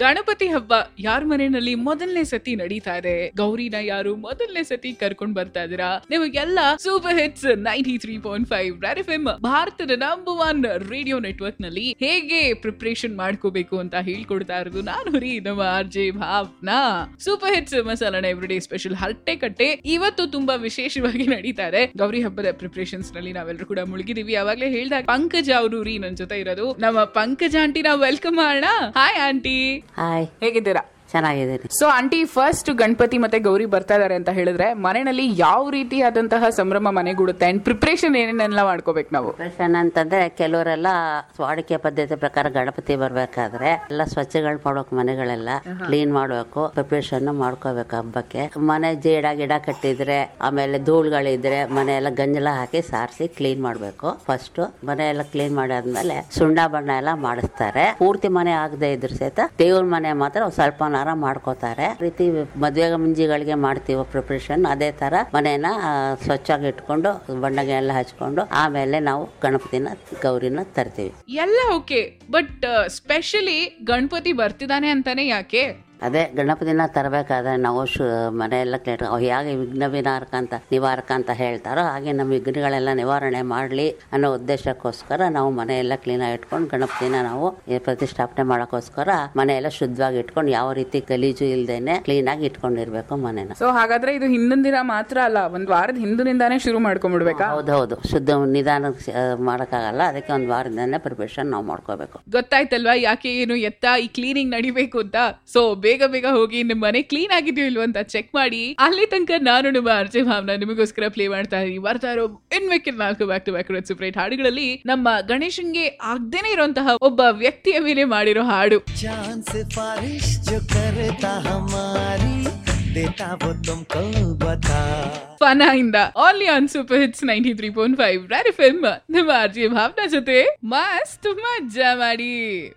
ಗಣಪತಿ ಹಬ್ಬ ಯಾರ ಮನೆಯಲ್ಲಿ ಮೊದಲನೇ ಸತಿ ನಡೀತಾ ಇದೆ ಗೌರಿನ ಯಾರು ಮೊದಲನೇ ಸತಿ ಕರ್ಕೊಂಡ್ ಬರ್ತಾ ಇದೀರಾ ನಿಮಗೆಲ್ಲ super hits ninety three point five M ಭಾರತದ ನಂಬರ್ ಒನ್ ರೇಡಿಯೋ ನೆಟ್ವರ್ಕ್ ನಲ್ಲಿ ಹೇಗೆ ಪ್ರಿಪರೇಷನ್ ಮಾಡ್ಕೋಬೇಕು ಅಂತ ಹೇಳ್ಕೊಡ್ತಾ ಇರೋದು ನಾನು ರೀ ನಮ್ಮ R J Bhavna super hits ಮಸಾಲನ ಎವ್ರಿಡೇ ಸ್ಪೆಷಲ್ ಹರಟೆ ಕಟ್ಟೆ ಇವತ್ತು ತುಂಬಾ ವಿಶೇಷವಾಗಿ ನಡೀತಾ ಇದೆ ಗೌರಿ ಹಬ್ಬದ ಪ್ರಿಪರೇಷನ್ಸ್ ನಲ್ಲಿ ನಾವೆಲ್ಲರೂ ಕೂಡ ಮುಳುಗಿದೀವಿ ಅವಾಗ್ಲೇ ಹೇಳ್ದಾಗ ಪಂಕಜ ಅವರು ರೀ ನನ್ ಜೊತೆ ಇರೋದು ನಮ್ಮ ಪಂಕಜ ಆಂಟಿ ನಾವು ವೆಲ್ಕಮ್ ಮಾಡೋಣ ಹಾಯ್ ಆಂಟಿ ಹಾಯ್ ಹೇಗಿದ್ದೀರಾ ಚೆನ್ನಾಗಿದ್ದೀನಿ ಸೊ ಆಂಟಿ ಫಸ್ಟ್ ಗಣಪತಿ ಮತ್ತೆ ಗೌರಿ ಬರ್ತಾ ಇದಾರೆ ಅಂತ ಹೇಳಿದ್ರೆ ಮನೆಯಲ್ಲಿ ಯಾವ ರೀತಿಯಾದಂತಹ ಸಂಭ್ರಮ ಮನೆಗೂಡುತ್ತೆ ಅಂಡ್ ಪ್ರಿಪರೇಷನ್ ಏನೇನೆಲ್ಲ ಮಾಡ್ಕೋಬೇಕು ನಾವು ಪ್ರಿಪ್ರೇಷನ್ ಅಂತಂದ್ರೆ ಕೆಲವರೆಲ್ಲ ವಾಡಿಕೆ ಪದ್ಧತಿ ಪ್ರಕಾರ ಗಣಪತಿ ಬರ್ಬೇಕಾದ್ರೆ ಎಲ್ಲ ಸ್ವಚ್ಛಗಳು ಮಾಡ್ಬೇಕು ಮನೆಗಳೆಲ್ಲ ಕ್ಲೀನ್ ಮಾಡ್ಬೇಕು ಪ್ರಿಪ್ರೇಷನ್ ಮಾಡ್ಕೋಬೇಕು ಹಬ್ಬಕ್ಕೆ ಮನೆ ಜೇಡ ಗಿಡ ಕಟ್ಟಿದ್ರೆ ಆಮೇಲೆ ಧೂಳುಗಳಿದ್ರೆ ಮನೆ ಎಲ್ಲ ಗಂಜಲ ಹಾಕಿ ಸಾರಿಸಿ ಕ್ಲೀನ್ ಮಾಡ್ಬೇಕು ಫಸ್ಟ್ ಮನೆ ಎಲ್ಲ ಕ್ಲೀನ್ ಮಾಡಾದ್ಮೇಲೆ ಸುಣ್ಣ ಬಣ್ಣ ಎಲ್ಲ ಮಾಡಿಸ್ತಾರೆ ಪೂರ್ತಿ ಮನೆ ಆಗದೆ ಇದ್ರ ಸಹಿತ ದೇವ್ರ ಮನೆ ಮಾತ್ರ ಒಂದ್ ಸ್ವಲ್ಪ ನಾರ ಮಾಡ್ಕೋತಾರೆ ಈ ರೀತಿ ಮದ್ವೆ ಮುಂಜಿಗಳಿಗೆ ಮಾಡ್ತೀವಿ ಪ್ರಿಪ್ರೇಷನ್ ಅದೇ ತರ ಮನೆನ ಆ, ಸ್ವಚ್ಛವಾಗಿ ಇಟ್ಕೊಂಡು ಬಣ್ಣಗೆ ಎಲ್ಲ ಹಚ್ಕೊಂಡು ಆಮೇಲೆ ನಾವು ಗಣಪತಿನ ಗೌರಿನ ತರ್ತೀವಿ ಎಲ್ಲ ಓಕೆ ಬಟ್ ಸ್ಪೆಷಲಿ ಗಣಪತಿ ಬರ್ತಿದ್ದಾನೆ ಅಂತಾನೆ ಯಾಕೆ ಅದೇ ಗಣಪತಿನ ತರಬೇಕಾದ್ರೆ ನಾವು ಶು ಮನೆ ಎಲ್ಲ ಕ್ಲೀನ್ ಹೇಗೆ ವಿಘ್ನ ವಿನಾರಕ ಅಂತ ನಿವಾರಕ ಅಂತ ಹೇಳ್ತಾರೋ ಹಾಗೆ ನಮ್ಮ ವಿಘ್ನಗಳೆಲ್ಲ ನಿವಾರಣೆ ಮಾಡಲಿ ಅನ್ನೋ ಉದ್ದೇಶಕ್ಕೋಸ್ಕರ ನಾವು ಮನೆ ಎಲ್ಲ ಕ್ಲೀನಾಗಿ ಇಟ್ಕೊಂಡು ಗಣಪತಿನ ನಾವು ಈ ಪ್ರತಿಷ್ಠಾಪನೆ ಮಾಡೋಕ್ಕೋಸ್ಕರ ಮನೆ ಎಲ್ಲ ಶುದ್ಧವಾಗಿ ಇಟ್ಕೊಂಡು ಯಾವ ರೀತಿ ಗಲೀಜು ಇಲ್ದೇನೆ ಕ್ಲೀನಾಗಿ ಇಟ್ಕೊಂಡಿರ್ಬೇಕು ಮನೆನ ಸೊ ಹಾಗಾದ್ರೆ ಇದು ಹಿಂದಿನ ದಿನ ಮಾತ್ರ ಅಲ್ಲ ಒಂದ್ ವಾರದ ಹಿಂದಿನಿಂದಾನೇ ಶುರು ಮಾಡ್ಕೊಂಡ್ಬಿಡ್ಬೇಕಾ ಹೌದೌದು ಶುದ್ಧ ನಿಧಾನ ಮಾಡೋಕ್ಕಾಗಲ್ಲ ಅದಕ್ಕೆ ಒಂದು ವಾರದಿಂದನೇ ಪ್ರಿಪ್ರೇಷನ್ ನಾವು ಮಾಡ್ಕೋಬೇಕು ಗೊತ್ತಾಯ್ತಲ್ವಾ ಯಾಕೆ ಏನು ಎತ್ತ ಈ ಕ್ಲೀನಿಂಗ್ ನಡಿಬೇಕು ಅಂತ ಸೊ ಬೇಗ ಬೇಗ ಹೋಗಿ ನಿಮ್ ಮನೆ ಕ್ಲೀನ್ ಆಗಿದೆಯೋ ಇಲ್ವೋ ಅಂತ ಚೆಕ್ ಮಾಡಿ ಅಲ್ಲಿ ತನಕ ನಾನು ನಿಮ್ಮ ಅರ್ಜೆ ಭಾವನ ನಿಮಗೋಸ್ಕರ ಪ್ಲೇ ಮಾಡ್ತಾ ಇದೀನಿ ಬರ್ತಾ ಇರೋ ಇನ್ ಮಿಕ್ಕಿದ ನಾಲ್ಕು ಬ್ಯಾಕ್ ಟು ಬ್ಯಾಕ್ ಸೂಪರೇಟ್ ಹಾಡುಗಳಲ್ಲಿ ನಮ್ಮ ಗಣೇಶನ್ಗೆ ಆಗ್ದೇನೆ ಇರುವಂತಹ ಒಬ್ಬ ವ್ಯಕ್ತಿಯ ಮೇಲೆ ಮಾಡಿರೋ ಹಾಡು चांद सिफारिश जो करता हमारी देता वो तुमको बता ಫನ ಇಂದ only on super hits ninety three point five ನಿಮ್ಮ ಅರ್ಜಿ ಭಾವನ ಜೊತೆ ಮಸ್ತ್ ಮಜ್ಜಾ ಮಾಡಿ